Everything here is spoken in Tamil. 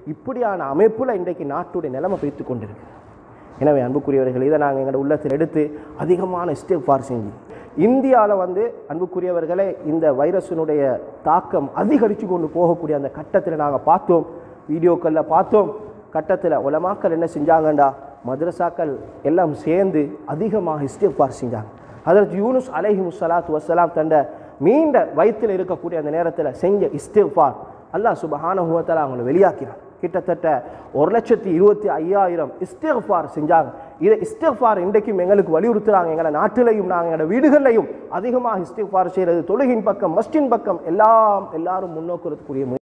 இப்படியான அமைப்பில் இன்றைக்கு நாட்டுடைய நிலைமை வைத்து கொண்டிருக்கு எனவே அன்புக்குரியவர்கள் இதை நாங்கள் எங்களோட உள்ளத்தில் எடுத்து அதிகமான இஸ்டிஃபார் செஞ்சு இந்தியாவில் வந்து அன்புக்குரியவர்களே இந்த வைரஸினுடைய தாக்கம் அதிகரித்து கொண்டு போகக்கூடிய அந்த கட்டத்தில் நாங்கள் பார்த்தோம் வீடியோக்களில் பார்த்தோம் கட்டத்தில் உலமாக்கள் என்ன செஞ்சாங்கண்டா மദ്രസാக்கள் எல்லாம் சேர்ந்து அதிகமாக இஸ்டிஃபார் செஞ்சாங்க அதற்கு யூனுஸ் அலைஹி முஸ்ஸலாத்து வசலாம் தண்ட மீண்ட வயிற்றில் இருக்கக்கூடிய அந்த நேரத்தில் செஞ்ச இஸ்டிஃபார் அல்லாஹ் சுபஹானஹு வ தஆலா அவங்களை வெளியாக்கினான் கிட்டத்தட்ட ஒரு லட்சத்தி இருபத்தி ஐயாயிரம் இஸ்திஃபார் செஞ்சாங்க இதை இஸ்திஃபார் இன்றைக்கும் எங்களுக்கு வலியுறுத்துறாங்க எங்களை நாட்டிலையும் நாங்கள் எங்களோட வீடுகள்லையும் அதிகமாக இஸ்திஃபார் செய்கிறது தொழுகின் பக்கம் மஸ்டின் பக்கம் எல்லாம் எல்லாரும் முன்னோக்கிறதுக்குரிய முயற்சி